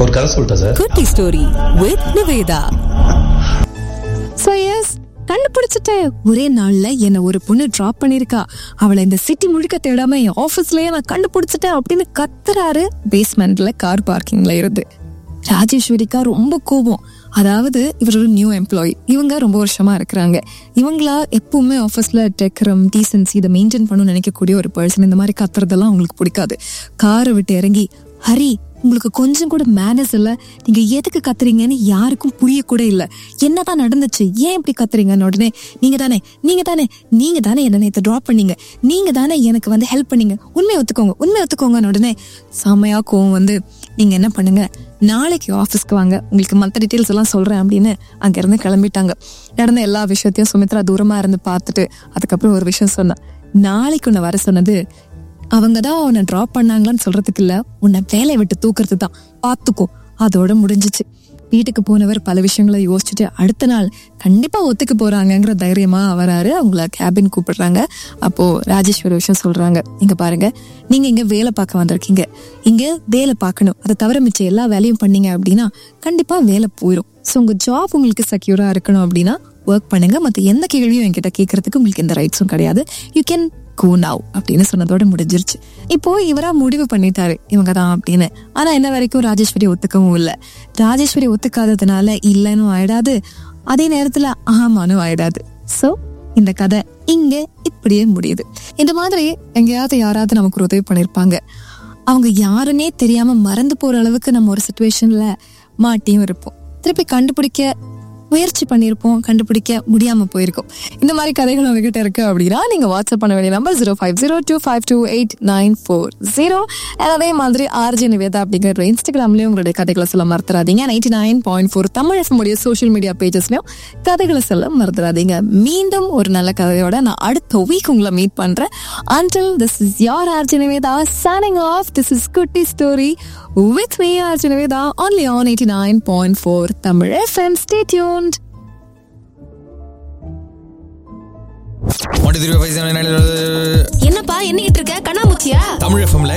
ஒரு கதை சொல்லிட்டேன் சார் குட்டி story with Nivetha so yes கண்டுபிடிச்சிட்டேன் ஒரே நாள்ல என்ன ஒரு பொண்ணு டிராப் பண்ணிருக்கா அவளை இந்த சிட்டி முழுக்க தேடாம என் ஆபீஸ்லயே நான் கண்டுபிடிச்சிட்டேன் அப்படின்னு கத்துறாரு பேஸ்மெண்ட்ல கார் பார்க்கிங்ல இருந்து ராஜேஸ்வரிக்கா ரொம்ப கோபம் அதாவது இவர் ஒரு நியூ எம்ப்ளாயி இவங்க ரொம்ப வருஷமா இருக்கிறாங்க இவங்களா எப்பவுமே ஆஃபீஸ்ல டெக்கரம் டீசன்சி இதை மெயின்டைன் பண்ணணும்னு நினைக்கக்கூடிய ஒரு பர்சன் இந்த மாதிரி கத்துறதெல்லாம் அவங்களுக்கு பிடிக்காது காரை விட்டு இறங்கி ஹரி உங்களுக்கு கொஞ்சம் கூட மேனஸ் இல்ல நீங்க எதுக்கு கத்துறீங்கன்னு யாருக்கும் புரிய கூட இல்ல என்னதான் நடந்துச்சு ஏன் இப்படி கத்துறீங்கன்னு உடனே நீங்க தானே நீங்க தானே நீங்க தானே என்ன நேற்று ட்ராப் பண்ணீங்க நீங்க தானே எனக்கு வந்து ஹெல்ப் பண்ணீங்க உண்மை ஒத்துக்கோங்க உண்மை ஒத்துக்கோங்கன்னு உடனே செமையா கோவம் வந்து நீங்க என்ன பண்ணுங்க நாளைக்கு ஆஃபீஸ்க்கு வாங்க உங்களுக்கு மற்ற டீட்டெயில்ஸ் எல்லாம் சொல்றேன் அப்படின்னு அங்கிருந்து கிளம்பிட்டாங்க நடந்த எல்லா விஷயத்தையும் சுமித்ரா தூரமா இருந்து பார்த்துட்டு அதுக்கப்புறம் ஒரு விஷயம் சொன்னா நாளைக்கு உன்னை வர சொன்னது அவங்க தான் உன்னை ட்ராப் பண்ணாங்களான்னு சொல்றதுக்கு இல்ல உன்னை வேலையை விட்டு தூக்குறது தான் பார்த்துக்கோ அதோட முடிஞ்சிச்சு வீட்டுக்கு போனவர் பல விஷயங்களை யோசிச்சுட்டு அடுத்த நாள் கண்டிப்பா ஒத்துக்க போறாங்கங்கிற தைரியமா வராரு அவங்கள கேபின் கூப்பிடுறாங்க அப்போ ராஜேஸ்வரி விஷயம் சொல்றாங்க இங்க பாருங்க நீங்க இங்க வேலை பார்க்க வந்திருக்கீங்க இங்க வேலை பார்க்கணும் அதை தவிர மிச்ச எல்லா வேலையும் பண்ணீங்க அப்படின்னா கண்டிப்பா வேலை போயிடும் ஸோ உங்க ஜாப் உங்களுக்கு செக்யூரா இருக்கணும் அப்படின்னா ஒர்க் பண்ணுங்க மற்ற எந்த கேள்வியும் என்கிட்ட கேட்கறதுக்கு உங்களுக்கு எந்த ரைட்ஸும் கிடையாது யூ கேன் கோ நவ் அப்படின்னு சொன்னதோட முடிஞ்சிருச்சு இப்போ இவரா முடிவு பண்ணிட்டாரு இவங்க தான் அப்படின்னு ஆனா என்ன வரைக்கும் ராஜேஸ்வரி ஒத்துக்கவும் இல்லை ராஜேஸ்வரி ஒத்துக்காததுனால இல்லைன்னு ஆயிடாது அதே நேரத்துல ஆமானும் ஆயிடாது சோ இந்த கதை இங்க இப்படியே முடியுது இந்த மாதிரி எங்கேயாவது யாராவது நமக்கு ஒரு உதவி பண்ணிருப்பாங்க அவங்க யாருன்னே தெரியாம மறந்து போற அளவுக்கு நம்ம ஒரு சுச்சுவேஷன்ல மாட்டியும் இருப்போம் திருப்பி கண்டுபிடிக்க முயற்சி பண்ணியிருப்போம் கண்டுபிடிக்க முடியாம போயிருக்கும் இந்த மாதிரி கதைகள் உங்ககிட்ட இருக்கு அப்படின்னா நீங்க வாட்ஸ்அப் பண்ண வேண்டிய number zero five zero two five two eight nine four zero அதே மாதிரி ஆர்ஜி நிவேதா அப்படிங்கிற இன்ஸ்டாகிராம்லயும் உங்களுடைய கதைகளை சொல்ல மறந்துடாதீங்க ninety nine point four Tamil FM உடைய சோஷியல் மீடியா பேஜஸ்லயும் கதைகளை சொல்ல மறந்துடாதீங்க மீண்டும் ஒரு நல்ல கதையோட நான் அடுத்த வீக் உங்களை மீட் பண்றேன் until this is your RJ Nivetha signing off this is குட்டி story with me RJ Nivetha only on 89.4 Tamil FM stay tuned ஒன்று திருப்பி பைசா என்னப்பா என்னிட்டு இருக்க கண்ணாமூச்சியா தமிழ் எஃப்எம்ல